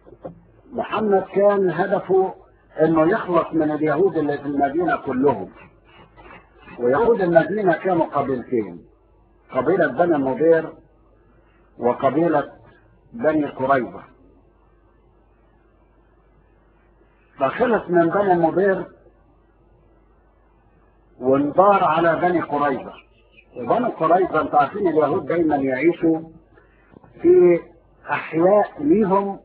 محمد كان هدفه انه يخلص من اليهود اللي في المدينة كلهم ويهود المدينة كانوا قبيلتين قبيلة بني النضير وقبيلة بني قريظة فخلص من بني النضير وانظار على بني قريظة وبني قريظة انتوا عارفين اليهود دايما يعيشوا في احياء ليهم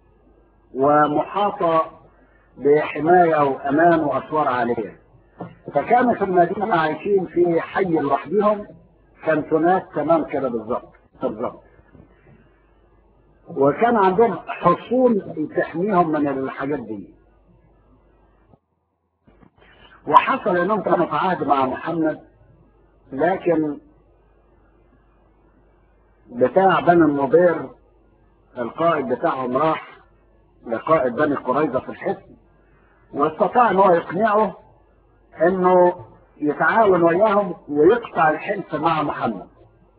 ومحاطة بحماية وامان واسوار عالية فكانوا في المدينة عايشين في حي لوحدهم كانتونات تمام كده بالظبط بالظبط وكان عندهم حصون تحميهم من الحاجات دي وحصل انهم كانوا في عهد مع محمد لكن بتاع بني النضير القائد بتاعهم راح لقائد بني قريظة في الحصن واستطاع ان هو يقنعه انه يتعاون وياهم ويقطع الحلف مع محمد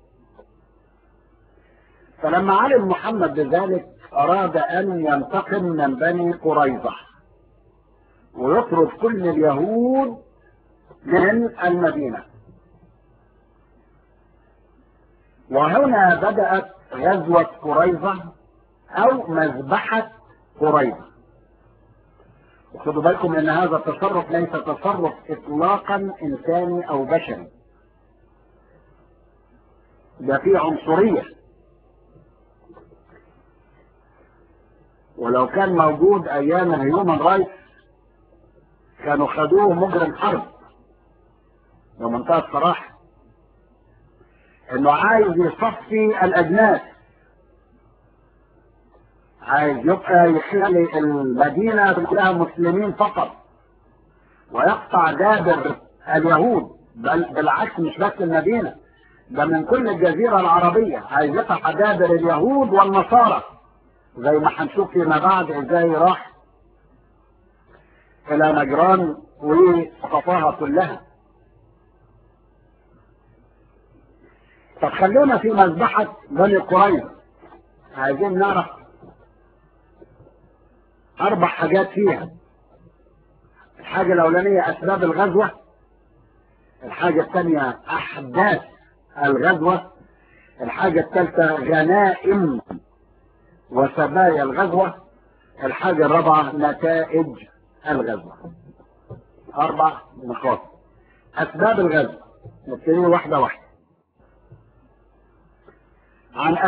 فلما علم محمد بذلك اراد ان ينتقم من بني قريظة ويطرد كل اليهود من المدينة وهنا بدأت غزوة قريظة او مذبحة قريظة وخدوا بالكم ان هذا التصرف ليس تصرف اطلاقا انساني او بشري ده فيه عنصرية ولو كان موجود ايام الهيومن رايتس كانوا خدوه مجرم حرب بمنتهى الصراحة انه عايز يصفي الاجناس عايز يبقى يخلي المدينة كلها مسلمين فقط ويقطع دابر اليهود بل بالعكس مش بس المدينة ده من كل الجزيرة العربية عايز يقطع دابر اليهود والنصارى زي ما هنشوف فيما بعد ازاي راح الى نجران وصفاها كلها طب خلونا في مذبحة بني قريظة عايزين نعرف اربع حاجات فيها الحاجة الاولانية اسباب الغزوة الحاجة الثانية احداث الغزوة الحاجة الثالثة غنائم وسبايا الغزوة الحاجة الرابعة نتائج الغزوة اربع نقاط اسباب الغزوة نبتدي واحدة واحدة عن